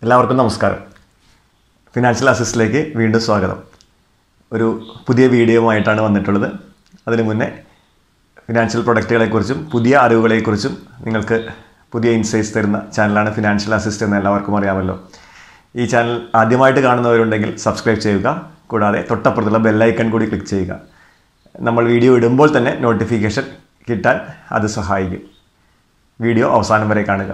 എല്ലാവർക്കും നമസ്കാരം ഫിനാൻഷ്യൽ അസിസ്റ്റിലേക്ക് വീണ്ടും സ്വാഗതം ഒരു പുതിയ വീഡിയോയുമായിട്ടാണ് വന്നിട്ടുള്ളത് അതിനു മുന്നേ ഫിനാൻഷ്യൽ പ്രൊഡക്റ്റുകളെക്കുറിച്ചും പുതിയ അറിവുകളെക്കുറിച്ചും നിങ്ങൾക്ക് പുതിയ ഇൻസൈറ്റ്സ് തരുന്ന ചാനലാണ് ഫിനാൻഷ്യൽ അസിസ്റ്റ് എന്ന് എല്ലാവർക്കും അറിയാമല്ലോ ഈ ചാനൽ ആദ്യമായിട്ട് കാണുന്നവരുണ്ടെങ്കിൽ സബ്സ്ക്രൈബ് ചെയ്യുക കൂടാതെ തൊട്ടപ്പുറത്തുള്ള ബെല്ലൈക്കൺ കൂടി ക്ലിക്ക് ചെയ്യുക നമ്മൾ വീഡിയോ ഇടുമ്പോൾ തന്നെ നോട്ടിഫിക്കേഷൻ കിട്ടാൻ അത് സഹായിക്കും വീഡിയോ അവസാനം വരെ കാണുക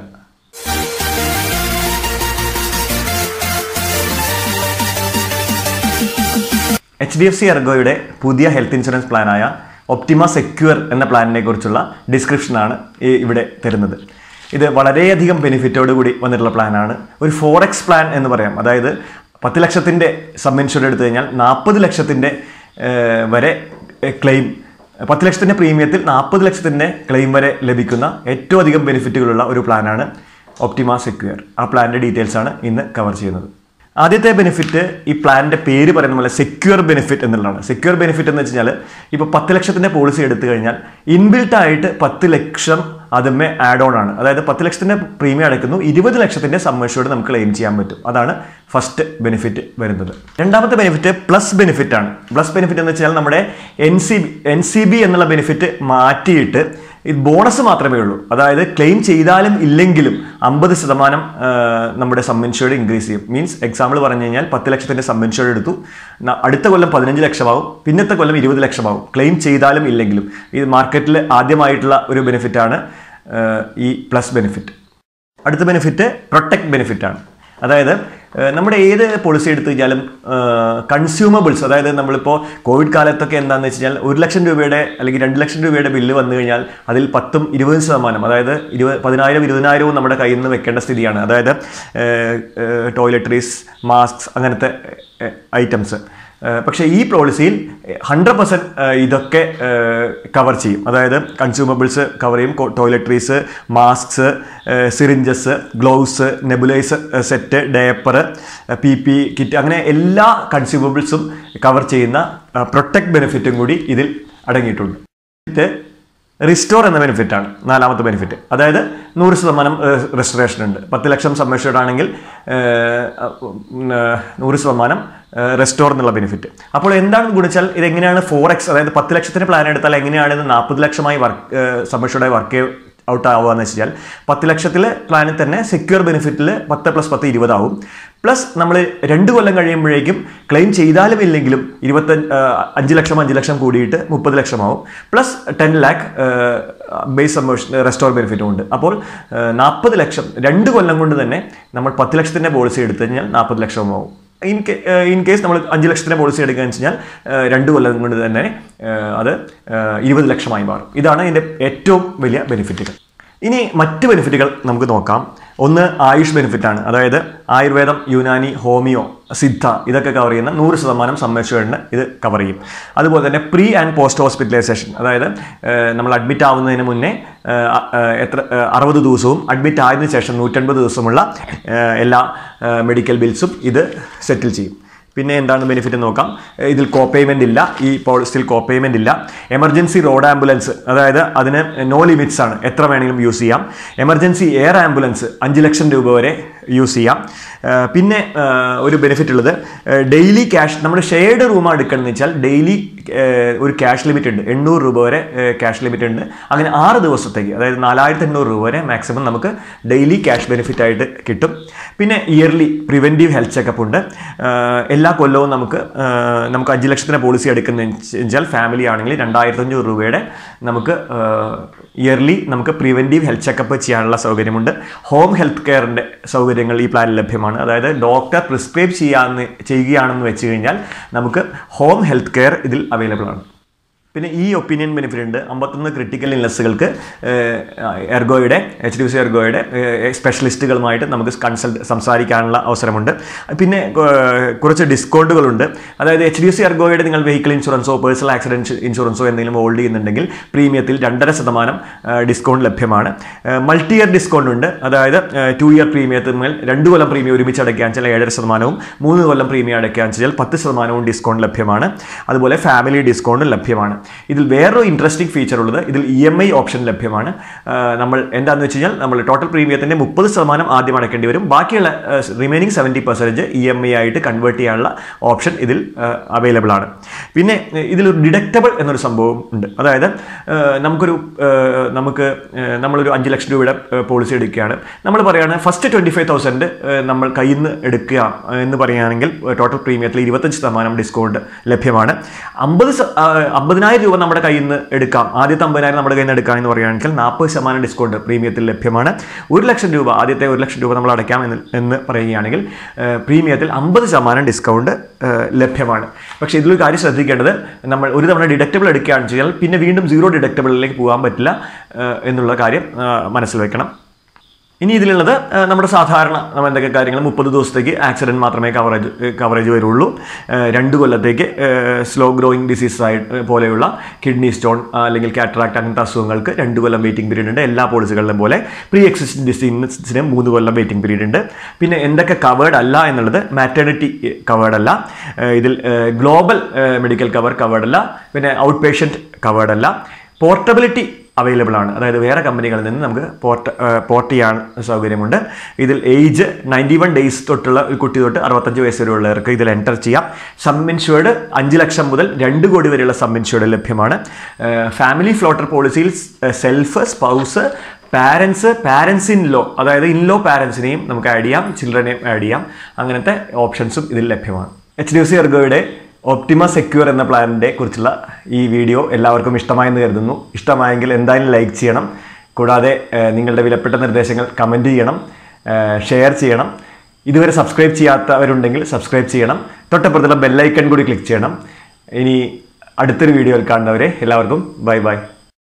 എച്ച് ഡി എഫ് സി എർഗോയുടെ പുതിയ ഹെൽത്ത് ഇൻഷുറൻസ് പ്ലാനായ ഒപ്റ്റിമ സെക്യൂർ എന്ന പ്ലാനിനെ കുറിച്ചുള്ള ഡിസ്ക്രിപ്ഷനാണ് ഈ ഇവിടെ തരുന്നത് ഇത് വളരെയധികം ബെനിഫിറ്റോട് കൂടി വന്നിട്ടുള്ള പ്ലാനാണ് ഒരു ഫോർ എക്സ് പ്ലാൻ എന്ന് പറയാം അതായത് പത്ത് ലക്ഷത്തിൻ്റെ സം ഇൻഷുർ എടുത്തു കഴിഞ്ഞാൽ നാൽപ്പത് ലക്ഷത്തിൻ്റെ ഏഹ്, വരെ ക്ലെയിം പത്ത് ലക്ഷത്തിൻ്റെ പ്രീമിയത്തിൽ നാൽപ്പത് ലക്ഷത്തിൻ്റെ ക്ലെയിം വരെ ലഭിക്കുന്ന ഏറ്റവും അധികം ബെനിഫിറ്റുകളുള്ള ഒരു പ്ലാനാണ് ഒപ്റ്റിമ സെക്യൂർ ആ പ്ലാനിൻ്റെ ഡീറ്റെയിൽസ് ആണ് ഇന്ന് കവർ ചെയ്യുന്നത് ആദ്യത്തെ ബെനിഫിറ്റ് ഈ പ്ലാനിന്റെ പേര് പറയുന്ന പോലെ സെക്യൂർ ബെനിഫിറ്റ് എന്നുള്ളതാണ് സെക്യൂർ ബെനിഫിറ്റ് എന്ന് വെച്ച് കഴിഞ്ഞാൽ ഇപ്പോൾ പത്ത് ലക്ഷത്തിന്റെ പോളിസി എടുത്തു കഴിഞ്ഞാൽ ഇൻബിൽട്ട് ആയിട്ട് പത്ത് ലക്ഷം അതുമേ ആഡ് ഓൺ ആണ് അതായത് പത്ത് ലക്ഷത്തിന്റെ പ്രീമിയം അടയ്ക്കുന്നു ഇരുപത് ലക്ഷത്തിന്റെ സമ്മേഷോട് നമുക്ക് ക്ലെയിം ചെയ്യാൻ പറ്റും അതാണ് ഫസ്റ്റ് ബെനിഫിറ്റ് വരുന്നത് രണ്ടാമത്തെ ബെനിഫിറ്റ് പ്ലസ് ബെനിഫിറ്റ് ആണ് പ്ലസ് ബെനിഫിറ്റ് എന്ന് വെച്ചാൽ നമ്മുടെ N C B N C B എന്നുള്ള ബെനിഫിറ്റ് മാറ്റിയിട്ട് ഇത് ബോണസ് മാത്രമേ ഉള്ളൂ അതായത് ക്ലെയിം ചെയ്താലും ഇല്ലെങ്കിലും അമ്പത് ശതമാനം ആ, നമ്മുടെ സം ഇൻഷുർഡ് ഇൻക്രീസ് ചെയ്യും മീൻസ് എക്സാമ്പിൾ പറഞ്ഞു കഴിഞ്ഞാൽ പത്ത് ലക്ഷത്തിന്റെ സം ഇൻഷുർഡ് എടുത്തു ന- അടുത്ത കൊല്ലം പതിനഞ്ച് ലക്ഷമാവും പിന്നത്തെ കൊല്ലം ഇരുപത് ലക്ഷമാവും ക്ലെയിം ചെയ്താലും ഇല്ലെങ്കിലും ഇത് മാർക്കറ്റിൽ ആദ്യമായിട്ടുള്ള ഒരു ബെനിഫിറ്റാണ് ഈ പ്ലസ് ബെനിഫിറ്റ് അടുത്ത ബെനിഫിറ്റ് പ്രൊട്ടക്ട് ബെനിഫിറ്റ് ആണ് അതായത് ഏഹ്, നമ്മുടെ ഏത് പോളിസി എടുത്തു കഴിഞ്ഞാലും കൺസ്യൂമബിൾസ് അതായത് നമ്മളിപ്പോൾ കോവിഡ് കാലത്തൊക്കെ എന്താണെന്ന് വെച്ച് കഴിഞ്ഞാൽ ഒരു ലക്ഷം രൂപയുടെ അല്ലെങ്കിൽ രണ്ട് ലക്ഷം രൂപയുടെ ബില്ല് വന്നു കഴിഞ്ഞാൽ അതിൽ പത്തും ഇരുപത് ശതമാനം അതായത് ഇരുപത് പതിനായിരം ഇരുപതിനായിരവും നമ്മുടെ കയ്യിൽ നിന്ന് വെക്കേണ്ട സ്ഥിതിയാണ് അതായത് ടോയ്ലറ്ററീസ് മാസ്ക് അങ്ങനത്തെ ഐറ്റംസ് പക്ഷേ ഈ പോളിസിയിൽ ഹൺഡ്രഡ് പെർസെൻറ്റ് ഇതൊക്കെ കവർ ചെയ്യും അതായത് കൺസ്യൂമബിൾസ് കവർ ചെയ്യും toiletries masks syringes gloves nebulise set diaper P P kit അങ്ങനെ എല്ലാ കൺസ്യൂമബിൾസും കവർ ചെയ്യുന്ന പ്രൊട്ടക്ട് ബെനിഫിറ്റും കൂടി ഇതിൽ അടങ്ങിയിട്ടുണ്ട് ഇത് റിസ്റ്റോർ എന്ന ബെനിഫിറ്റ് ആണ് നാലാമത്തെ ബെനിഫിറ്റ് അതായത് നൂറ് ശതമാനം റെസ്റ്റോറേഷൻ ഉണ്ട് പത്ത് ലക്ഷം സബ്മിഷേഡ് ആണെങ്കിൽ ഏഹ്, ഉം, ഏഹ്, നൂറ് ശതമാനം റെസ്റ്റോർ എന്നുള്ള ബെനിഫിറ്റ് അപ്പോൾ എന്താണ് ഗുണിച്ചാൽ ഇത് എങ്ങനെയാണ് ഫോർ എക്സ് അതായത് പത്ത് ലക്ഷത്തിന് പ്ലാൻ എടുത്താൽ എങ്ങനെയാണ് ഇത് നാൽപ്പത് ലക്ഷമായി വർക്ക് സബ്മിഷേഡായി വർക്ക് ഔട്ട് ആവുക എന്ന് വെച്ച് കഴിഞ്ഞാൽ പത്ത് ലക്ഷത്തിൽ പ്ലാനിൽ തന്നെ സെക്യൂർ ബെനിഫിറ്റിൽ പത്ത് പ്ലസ് പത്ത് ഇരുപതാവും പ്ലസ് നമ്മൾ രണ്ട് കൊല്ലം കഴിയുമ്പോഴേക്കും ക്ലെയിം ചെയ്താലും ഇല്ലെങ്കിലും ഇരുപത്തഞ്ച് അഞ്ച് ലക്ഷം അഞ്ച് ലക്ഷം കൂടിയിട്ട് മുപ്പത് ലക്ഷമാവും പ്ലസ് ടെൻ ലാക്ക് ബേസ് സമ്മേഷൻ റെസ്റ്റോർ ബെനിഫിറ്റും ഉണ്ട് അപ്പോൾ നാൽപ്പത് ലക്ഷം രണ്ട് കൊല്ലം കൊണ്ട് തന്നെ നമ്മൾ പത്ത് ലക്ഷത്തിൻ്റെ പോളിസി എടുത്തു കഴിഞ്ഞാൽ നാൽപ്പത് ലക്ഷമാവും ഇൻ കേ ഇൻ കേസ് നമ്മൾ അഞ്ച് ലക്ഷത്തിൻ്റെ പോളിസി എടുക്കുകയെന്ന് വെച്ച് കഴിഞ്ഞാൽ ഏഹ്, രണ്ട് കൊല്ലം കൊണ്ട് തന്നെ ഏഹ്, അത് ഏഹ്, ഇരുപത് ലക്ഷമായി മാറും ഇതാണ് ഇതിൻ്റെ ഏറ്റവും വലിയ ബെനിഫിറ്റുകൾ ഇനി മറ്റ് ബെനിഫിറ്റുകൾ നമുക്ക് നോക്കാം ഒന്ന് ആയുഷ് ബെനിഫിറ്റ് ആണ് അതായത് ആയുർവേദം യുനാനി ഹോമിയോ സിദ്ധ ഇതൊക്കെ കവർ ചെയ്യുന്ന നൂറ് ശതമാനം സമ്മേഷന് ഇത് കവർ ചെയ്യും അതുപോലെ തന്നെ പ്രീ ആൻഡ് പോസ്റ്റ് ഹോസ്പിറ്റലൈസേഷൻ അതായത് ഏഹ്, നമ്മൾ അഡ്മിറ്റ് ആവുന്നതിന് മുന്നേ ഏഹ്, അ- ഏഹ്, എത്ര ഏഹ്, അറുപത് ദിവസവും അഡ്മിറ്റ് ആയതിനു ശേഷം നൂറ്റൻപത് ദിവസമുള്ള ഏഹ്, എല്ലാ ഏഹ്, മെഡിക്കൽ ബിൽസും ഇത് സെറ്റിൽ ചെയ്യും പിന്നെ എന്താണ് ബെനിഫിറ്റ് നോക്കാം ഏഹ് ഇതിൽ കോ പേയ്മെന്റ് ഇല്ല ഈ പോളിസിയിൽ കോ പേയ്മെന്റ് ഇല്ല എമർജൻസി റോഡ് ആംബുലൻസ് അതായത് അതിന് നോ ലിമിറ്റ്സ് ആണ് എത്ര വേണമെങ്കിലും യൂസ് ചെയ്യാം എമർജൻസി എയർ ആംബുലൻസ് അഞ്ച് ലക്ഷം രൂപ വരെ യൂസ് ചെയ്യാം ഏഹ് പിന്നെ ഏഹ് ഒരു ബെനിഫിറ്റ് ഉള്ളത് ഡെയിലി ക്യാഷ് നമ്മൾ ഷെയർഡ് റൂം എടുക്കണമെന്ന് വെച്ചാൽ ഡെയിലി ഒരു ക്യാഷ് ലിമിറ്റ് ഉണ്ട് എണ്ണൂറ് രൂപ വരെ ക്യാഷ് ലിമിറ്റ് ഉണ്ട് അങ്ങനെ ആറ് ദിവസത്തേക്ക് അതായത് നാലായിരത്തി എണ്ണൂറ് രൂപ വരെ മാക്സിമം നമുക്ക് ഡെയിലി ക്യാഷ് ബെനിഫിറ്റ് ആയിട്ട് കിട്ടും പിന്നെ ഇയർലി പ്രിവെൻറ്റീവ് ഹെൽത്ത് ചെക്കപ്പ് ഉണ്ട് ഏഹ് എല്ലാ കൊല്ലവും നമുക്ക് ഏഹ് നമുക്ക് അഞ്ച് ലക്ഷത്തിന് പോളിസി എടുക്കുന്ന വെച്ചാൽ ഫാമിലി ആണെങ്കിൽ രണ്ടായിരത്തി അഞ്ഞൂറ് രൂപയുടെ നമുക്ക് ഇയർലി നമുക്ക് പ്രിവെൻറ്റീവ് ഹെൽത്ത് ചെക്കപ്പ് ചെയ്യാനുള്ള സൗകര്യമുണ്ട് ഹോം ഹെൽത്ത് കെയറിൻ്റെ സൗകര്യങ്ങൾ ഈ പ്ലാനിൽ ലഭ്യമാണ് അതായത് ഡോക്ടർ പ്രിസ്ക്രൈബ് ചെയ്യാന്ന് ചെയ്യുകയാണെന്ന് വെച്ച് കഴിഞ്ഞാൽ നമുക്ക് ഹോം ഹെൽത്ത് കെയർ ഇതിൽ അവൈലബിൾ ആണ് പിന്നെ ഈ ഒപ്പീനിയൻ ബെനിഫിറ്റ് ഉണ്ട് അമ്പത്തൊന്ന് ക്രിട്ടിക്കൽ ഇൽനെസ്സുകൾക്ക് എർഗോയുടെ എച്ച് ഡി സി എർഗോയുടെ സ്പെഷ്യലിസ്റ്റുകളുമായിട്ട് നമുക്ക് കൺസൾട്ട് സംസാരിക്കാനുള്ള അവസരമുണ്ട് പിന്നെ ഏഹ്, കുറച്ച് ഡിസ്കൗണ്ടുകളുണ്ട് അതായത് എച്ച് ഡി സി എർഗോയുടെ നിങ്ങൾ വെഹിക്കിൾ ഇൻഷുറൻസോ പേഴ്സണൽ ആക്സിഡൻറ്റ് ഇൻഷുറൻസോ എന്തെങ്കിലും ഹോൾഡ് ചെയ്യുന്നുണ്ടെങ്കിൽ പ്രീമിയത്തിൽ രണ്ടര ശതമാനം ഡിസ്കൗണ്ട് ലഭ്യമാണ് മൾട്ടി ഇയർ ഡിസ്കൗണ്ട് ഉണ്ട് അതായത് ടു ഇയർ പ്രീമിയത്തിൽ മേൽ രണ്ട് കൊല്ലം പ്രീമിയം ഒരുമിച്ച് അടയ്ക്കാൻ വെച്ചാൽ ഏഴര ശതമാനവും മൂന്ന് കൊല്ലം പ്രീമിയം അടയ്ക്കാൻ വെച്ചാൽ പത്ത് ശതമാനവും ഡിസ്കൗണ്ട് ലഭ്യമാണ് അതുപോലെ ഫാമിലി ഡിസ്കൗണ്ടും ലഭ്യമാണ് ഇതിൽ വേറൊരു ഇൻട്രസ്റ്റിംഗ് ഫീച്ചർ ഉള്ളത് ഇതിൽ ഇ എം ഐ ഓപ്ഷൻ ലഭ്യമാണ് ആ, നമ്മൾ എന്താണെന്ന് വെച്ച് കഴിഞ്ഞാൽ നമ്മൾ ടോട്ടൽ പ്രീമിയത്തിൻ്റെ മുപ്പത് ശതമാനം ആദ്യം അടയ്ക്കേണ്ടി വരും ബാക്കിയുള്ള remaining seventy percentage E M I ആയിട്ട് കൺവേർട്ട് ചെയ്യാനുള്ള ഓപ്ഷൻ ഇതിൽ അവൈലബിൾ ആണ് പിന്നെ ഏഹ്, ഇതിലൊരു ഡിഡക്റ്റബിൾ എന്നൊരു സംഭവം ഉണ്ട് അതായത് ഏഹ്, നമുക്കൊരു ഏഹ്, നമുക്ക് ഏഹ്, നമ്മളൊരു അഞ്ച് ലക്ഷം രൂപയുടെ പോളിസി എടുക്കുകയാണ് നമ്മൾ പറയുകയാണ് ഫസ്റ്റ് ട്വൻറ്റി ഫൈവ് തൗസൻഡ് നമ്മൾ കയ്യിൽ നിന്ന് എടുക്കുക എന്ന് പറയുകയാണെങ്കിൽ ടോട്ടൽ പ്രീമിയത്തിൽ ഇരുപത്തഞ്ച് ശതമാനം ഡിസ്കൗണ്ട് ലഭ്യമാണ് അമ്പത് ശ- ആ, അമ്പതിനായിരം രൂപ നമ്മുടെ കയ്യിൽ നിന്ന് എടുക്കാം ആദ്യത്തെ അമ്പതിനായിരം നമ്മുടെ കയ്യിൽ നിന്ന് എടുക്കാം എന്ന് പറയുകയാണെങ്കിൽ നാൽപ്പത് ശതമാനം ഡിസ്കൗണ്ട് പ്രീമിയത്തിൽ ലഭ്യമാണ് ഒരു ലക്ഷം രൂപ ആദ്യത്തെ ഒരു ലക്ഷം രൂപ നമ്മൾ അടയ്ക്കാം എന്ന് എന്ന് പറയുകയാണെങ്കിൽ ഏഹ്, പ്രീമിയത്തിൽ അമ്പത് ശതമാനം ഡിസ്കൗണ്ട് ഏഹ്, ലഭ്യമാണ് പക്ഷേ ഇതിലൊരു കാര്യം ശ്രദ്ധിക്കേണ്ടത് നമ്മൾ ഒരു തവണ ഡിഡക്റ്റബിൾ എടുക്കുകയാണെന്ന് വെച്ചാൽ പിന്നെ വീണ്ടും സീറോ ഡിഡക്റ്റബിളിലേക്ക് പോകാൻ പറ്റില്ല ഏഹ്, എന്നുള്ള കാര്യം ഏഹ്, മനസ്സിൽ വെക്കണം ഇനി ഇതിലുള്ളത് ഏഹ്, നമ്മുടെ സാധാരണ നമ്മൾ എന്തൊക്കെ കാര്യങ്ങൾ മുപ്പത് ദിവസത്തേക്ക് ആക്സിഡൻറ്റ് മാത്രമേ കവറേജ് കവറേജ് വരുള്ളൂ ഏഹ്, രണ്ട് കൊല്ലത്തേക്ക് സ്ലോ ഗ്രോയിങ് ഡിസീസ് ആയി പോലെയുള്ള കിഡ്നി സ്റ്റോൺ അല്ലെങ്കിൽ കാറ്ററാക്ട് അങ്ങനത്തെ അസുഖങ്ങൾക്ക് രണ്ട് കൊല്ലം വെയിറ്റിംഗ് പീരീഡ് ഉണ്ട് എല്ലാ പോളിസികളിലും പോലെ പ്രീ എക്സിസ്റ്റിംഗ് ഡിസീസിന് മൂന്ന് കൊല്ലം വെയിറ്റിംഗ് പീരീഡ് ഉണ്ട് പിന്നെ എന്തൊക്കെ കവേർഡ് അല്ല എന്നുള്ളത് മാറ്റേണിറ്റി കവേർഡ് അല്ല ഏഹ്, ഇതിൽ ഗ്ലോബൽ മെഡിക്കൽ കവർ കവേർഡ് അല്ല പിന്നെ ഔട്ട് പേഷ്യൻറ്റ് കവേർഡ് അല്ല പോർട്ടബിലിറ്റി അവൈലബിൾ ആണ് അതായത് വേറെ കമ്പനികളിൽ നിന്ന് നമുക്ക് പോർട്ട് പോർട്ട് ചെയ്യാൻ സൗകര്യമുണ്ട് ഇതിൽ ഏജ് നയൻറ്റി വൺ ഡേയ്സ് തൊട്ടുള്ള ഒരു കുട്ടി തൊട്ട് അറുപത്തഞ്ച് വയസ്സ് വരെയുള്ളവർക്ക് ഇതിൽ എൻ്റർ ചെയ്യാം സം ഇൻഷുർഡ് അഞ്ച് ലക്ഷം മുതൽ രണ്ട് കോടി വരെയുള്ള സം ഇൻഷുർഡ് ലഭ്യമാണ് ഫാമിലി ഫ്ലോട്ടർ പോളിസിയിൽ self spouse parents parents in law അതായത് ഇൻ ലോ പാരൻസിനെയും നമുക്ക് ആഡ് ചെയ്യാം ചിൽഡ്രനെയും ആഡ് ചെയ്യാം അങ്ങനത്തെ ഓപ്ഷൻസും ഇതിൽ ലഭ്യമാണ് എച്ച് ഡി എഫ് സി എർഗോയുടെ ഒപ്റ്റിമ സെക്യൂർ എന്ന പ്ലാനിൻ്റെ കുറിച്ചുള്ള ഈ വീഡിയോ എല്ലാവർക്കും ഇഷ്ടമായെന്ന് കരുതുന്നു ഇഷ്ടമായെങ്കിൽ എന്തായാലും ലൈക്ക് ചെയ്യണം കൂടാതെ ഏഹ്, നിങ്ങളുടെ വിലപ്പെട്ട നിർദ്ദേശങ്ങൾ കമൻറ്റ് ചെയ്യണം ഷെയർ ചെയ്യണം ഇതുവരെ സബ്സ്ക്രൈബ് ചെയ്യാത്തവരുണ്ടെങ്കിൽ സബ്സ്ക്രൈബ് ചെയ്യണം തൊട്ടപ്പുറത്തുള്ള ബെല്ലൈക്കൺ കൂടി ക്ലിക്ക് ചെയ്യണം ഇനി അടുത്തൊരു വീഡിയോയിൽ കാണുന്നവരെ എല്ലാവർക്കും ബൈ ബൈ